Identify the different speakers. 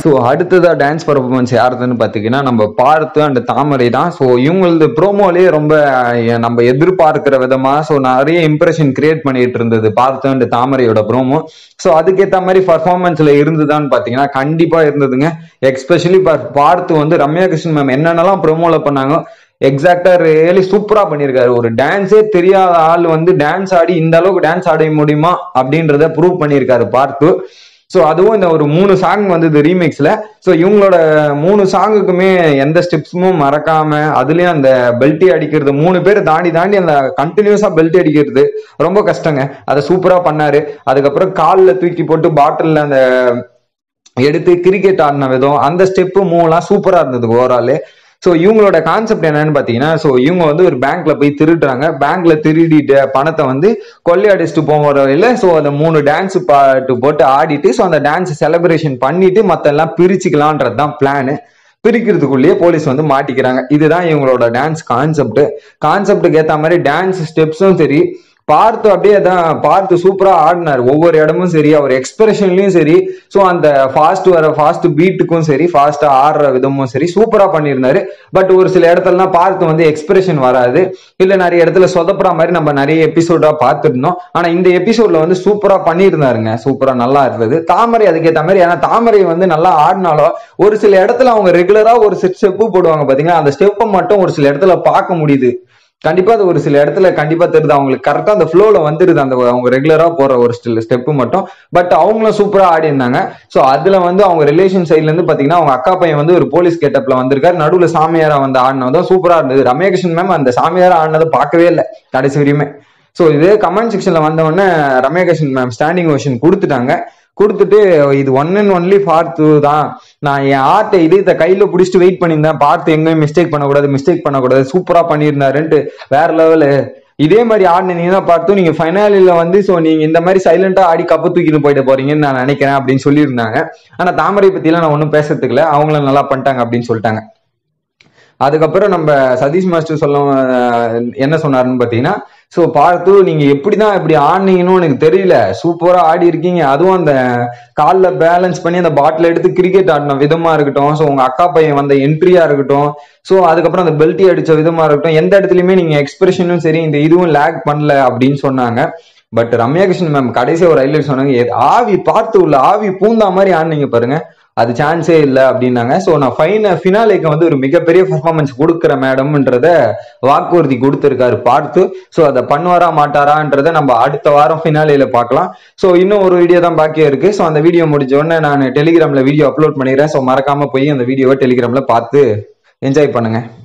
Speaker 1: so அடுத்ததா dance performance யாருதுன்னு பார்த்தீங்கன்னா நம்ம பார்த்து அண்ட் தாமரை தான் ஸோ இவங்களது ப்ரோமோலேயே ரொம்ப அஹ், நம்ம எதிர்பார்க்கிற விதமா ஸோ நிறைய இம்ப்ரெஷன் கிரியேட் பண்ணிட்டு இருந்தது பார்த்து அண்ட் தாமரையோட ப்ரோமோ ஸோ அதுக்கேற்ற மாதிரி பர்ஃபார்மன்ஸ்ல இருந்துதான்னு பார்த்தீங்கன்னா கண்டிப்பா இருந்ததுங்க எக்ஸ்பெஷலி பார்த்து வந்து ரம்யா கிருஷ்ணன் மேம் என்னென்னலாம் ப்ரோமோல பண்ணாங்க எக்ஸாக்டா ரியலி சூப்பரா பண்ணியிருக்காரு ஒரு டான்ஸே தெரியாத ஆள் வந்து டான்ஸ் ஆடி இந்த அளவுக்கு டான்ஸ் ஆட முடியுமா அப்படின்றத ப்ரூவ் பண்ணியிருக்காரு பார்த்து ஸோ அதுவும் இந்த ஒரு மூணு சாங் வந்தது ரீமிக்ஸ்ல ஸோ இவங்களோட மூணு சாங்குக்குமே எந்த ஸ்டெப்ஸும் மறக்காம அதுலயும் அந்த பெல்ட்டி அடிக்கிறது மூணு பேர் தாண்டி தாண்டி அந்த கண்டினியூஸா பெல்ட் அடிக்கிறது ரொம்ப கஷ்டங்க அதை சூப்பரா பண்ணாரு அதுக்கப்புறம் காலில் தூக்கி போட்டு பாட்டில்ல அந்த எடுத்து கிரிக்கெட் ஆடின விதம் அந்த ஸ்டெப்பு மூவ்லாம் சூப்பரா இருந்தது ஓவரால் ஸோ இவங்களோட கான்செப்ட் என்னன்னு பார்த்தீங்கன்னா ஸோ இவங்க வந்து ஒரு பேங்க்ல போய் திருடுறாங்க பேங்க்ல திருடிட்டு பணத்தை வந்து கொள்ளையடிச்சிட்டு போகிற வரையில ஸோ அந்த மூணு டான்ஸ் பாட்டு போட்டு ஆடிட்டு ஸோ அந்த டான்ஸ் செலிப்ரேஷன் பண்ணிட்டு மற்ற எல்லாம் பிரிச்சுக்கலான்றது தான் பிளானு பிரிக்கிறதுக்குள்ளேயே போலீஸ் வந்து மாட்டிக்கிறாங்க இதுதான் இவங்களோட டான்ஸ் கான்செப்ட் கான்செப்டுக்கு ஏற்ற மாதிரி டான்ஸ் ஸ்டெப்ஸும் சரி பார்த்து அப்படியே தான் பார்த்து சூப்பரா ஆடினார் ஒவ்வொரு இடமும் சரி அவர் எக்ஸ்பிரஷன்லயும் சரி ஸோ அந்த ஃபாஸ்ட் வர ஃபாஸ்ட் பீட்டுக்கும் சரி ஃபாஸ்டா ஆடுற விதமும் சரி சூப்பரா பண்ணியிருந்தாரு பட் ஒரு சில இடத்துலலாம் பார்த்து வந்து எக்ஸ்பிரஷன் வராது இல்ல நிறைய இடத்துல சொதப்புற மாதிரி நம்ம நிறைய எபிசோடா பார்த்துருந்தோம் ஆனா இந்த எபிசோட்ல வந்து சூப்பரா பண்ணியிருந்தாருங்க சூப்பரா நல்லா இருந்தது தாமரை அதுக்கேற்ற மாதிரி ஏன்னா தாமரை வந்து நல்லா ஆடினாலும் ஒரு சில இடத்துல அவங்க ரெகுலரா ஒரு செட் ஸ்டெப்பு போடுவாங்க பாத்தீங்களா அந்த ஸ்டெப்பை மட்டும் ஒரு சில இடத்துல பார்க்க முடியுது கண்டிப்பா அது ஒரு சில இடத்துல கண்டிப்பா தெரியுது அவங்களுக்கு கரெக்டா அந்த ஃப்ளோல வந்துருது அந்த அவங்க ரெகுலரா போற ஒரு ஸ்டில் ஸ்டெப் மட்டும் பட் அவங்களும் சூப்பரா ஆடி இருந்தாங்க சோ அதுல வந்து அவங்க ரிலேஷன் சைட்ல இருந்து பாத்தீங்கன்னா அவங்க அக்கா பையன் வந்து ஒரு போலீஸ் கெட்டப்ல வந்திருக்காரு நடுவுல சாமியாரா வந்து ஆடினதும் சூப்பரா இருந்தது ரம்யகிருஷ்ணன் மேம் அந்த சாமியாரா ஆடினதை பார்க்கவே இல்லை கடைசி வரையுமே ஸோ இதே கமெண்ட் செக்ஷன்ல வந்தவொடனே ரம்யகிருஷ்ணன் மேம் ஸ்டாண்டிங் ஓஷன் கொடுத்துட்டாங்க கொடுத்துட்டு இது ஒன் அண்ட் ஒன்லி பார்த்து தான் நான் என் ஆர்ட்டை இது இதை கையில பிடிச்சிட்டு வெயிட் பண்ணியிருந்தேன் பார்த்து எங்கேயும் மிஸ்டேக் பண்ணக்கூடாது மிஸ்டேக் பண்ணக்கூடாது சூப்பரா பண்ணியிருந்தாருன்ட்டு வேற லெவலு இதே மாதிரி ஆடினீங்கன்னா பார்த்து நீங்க ஃபைனலில் வந்து ஸோ நீங்க இந்த மாதிரி சைலண்டா ஆடி கப்பு தூக்கிட்டு போயிட்டு போறீங்கன்னு நான் நினைக்கிறேன் அப்படின்னு சொல்லியிருந்தாங்க ஆனா தாமரை பத்திலாம் நான் ஒன்றும் பேசுறதுக்கு இல்லை அவங்களும் நல்லா பண்ணிட்டாங்க அப்படின்னு சொல்லிட்டாங்க அதுக்கப்புறம் நம்ம சதீஷ் மாஸ்டர் சொல்ல அஹ், என்ன சொன்னாருன்னு பார்த்தீங்கன்னா ஸோ பார்த்து நீங்க எப்படிதான் இப்படி ஆடினீங்கன்னு எனக்கு தெரியல சூப்பரா ஆடி இருக்கீங்க அதுவும் அந்த காலில் பேலன்ஸ் பண்ணி அந்த பாட்டில் எடுத்து கிரிக்கெட் ஆடின விதமா இருக்கட்டும் ஸோ உங்க அக்கா பையன் வந்த என்ட்ரியா இருக்கட்டும் ஸோ அதுக்கப்புறம் அந்த பெல்ட்டி அடிச்ச விதமா இருக்கட்டும் எந்த இடத்துலயுமே நீங்க எக்ஸ்பிரஷனும் சரி இந்த இதுவும் லேக் பண்ணல அப்படின்னு சொன்னாங்க பட் ரம்யா கிருஷ்ணன் மேம் கடைசி ஒரு ஹைலைட் சொன்னாங்க "எது- ஆவி பார்த்து உள்ள ஆவி பூந்தா மாதிரி ஆடினீங்க பாருங்க அது சான்ஸே இல்லை அப்படின்னாங்க ஸோ நான் ஃபைன ஃபினாலேக்கு வந்து ஒரு மிகப்பெரிய பர்ஃபார்மன்ஸ் கொடுக்குற மேடம்ன்றத வாக்குறுதி கொடுத்துருக்காரு பார்த்து ஸோ அதை பண்ணுவாரா மாட்டாரான்றத நம்ம அடுத்த வாரம் ஃபினாலேல பார்க்கலாம் ஸோ இன்னும் ஒரு வீடியோ தான் பாக்கியா இருக்கு ஸோ அந்த வீடியோ முடிஞ்ச உடனே நான் டெலிகிராம்ல வீடியோ அப்லோட் பண்ணிடுறேன் ஸோ மறக்காம போய் அந்த வீடியோவை டெலிகிராம்ல பார்த்து என்ஜாய் பண்ணுங்க